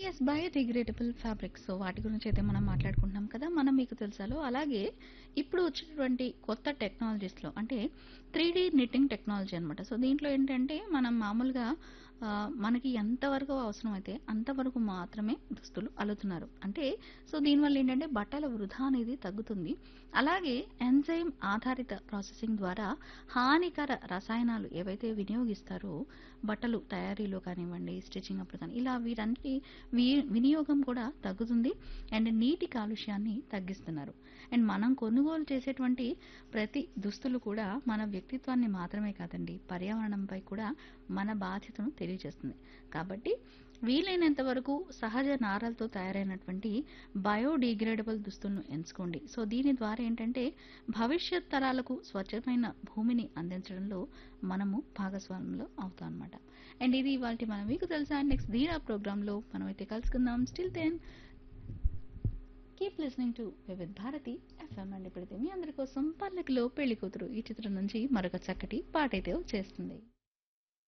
yes biodegradable fabric so వాటి గురించి అయితే మనం మాట్లాడుకుంటున్నాం కదా మనం మీకు తెలుసాలో అలాగే ఇప్పుడు వచ్చినటువంటి కొత్త టెక్నాలజీస్లో అంటే త్రీ డీ నిట్టింగ్ టెక్నాలజీ అనమాట సో దీంట్లో ఏంటంటే మనం మామూలుగా ఆ, మనకి ఎంతవరకు అవసరం అయితే అంతవరకు మాత్రమే దుస్తులు అల్లుతున్నారు అంటే సో దీనివల్ల ఏంటంటే బట్టల వృధా అనేది తగ్గుతుంది అలాగే ఎంజైమ్ ఆధారిత ప్రాసెసింగ్ ద్వారా హానికర రసాయనాలు ఏవైతే వినియోగిస్తారో బట్టలు తయారీలో కానివ్వండి స్టిచ్చింగ్ అప్పుడు కానీ ఇలా వీరన్నిటి వి- వినియోగం కూడా తగ్గుతుంది అండ్ నీటి కాలుష్యాన్ని తగ్గిస్తున్నారు అండ్ మనం కొనుగోలు చేసేటువంటి ప్రతి దుస్తులు కూడా మన వ్యక్తిత్వాన్ని మాత్రమే కాదండి పర్యావరణంపై కూడా మన బాధ్యతను తెలియజేస్తుంది కాబట్టి వీలైనంత వరకు సహజ నారలతో తయారైనటువంటి బయోడిగ్రేడబుల్ దుస్తులను ఎంచుకోండి సో దీని ద్వారా ఏంటంటే భవిష్యత్ తరాలకు స్వచ్ఛమైన భూమిని అందించడంలో మనము భాగస్వామ్యంలో అవుతాం అనమాట అండ్ ఇది ఇవాళ మనం మీకు తెలుసా నెక్స్ట్ ధీరా ప్రోగ్రాంలో మనం అయితే కలుసుకుందాం still then keep listening to Vividh Bharati FM and ఇప్పుడైతే మీ అందరి కోసం పల్లకిలో పెళ్లి కూతురు ఈ చిత్రం నుంచి మరొక చక్కటి పాట అయితే చేస్తుంది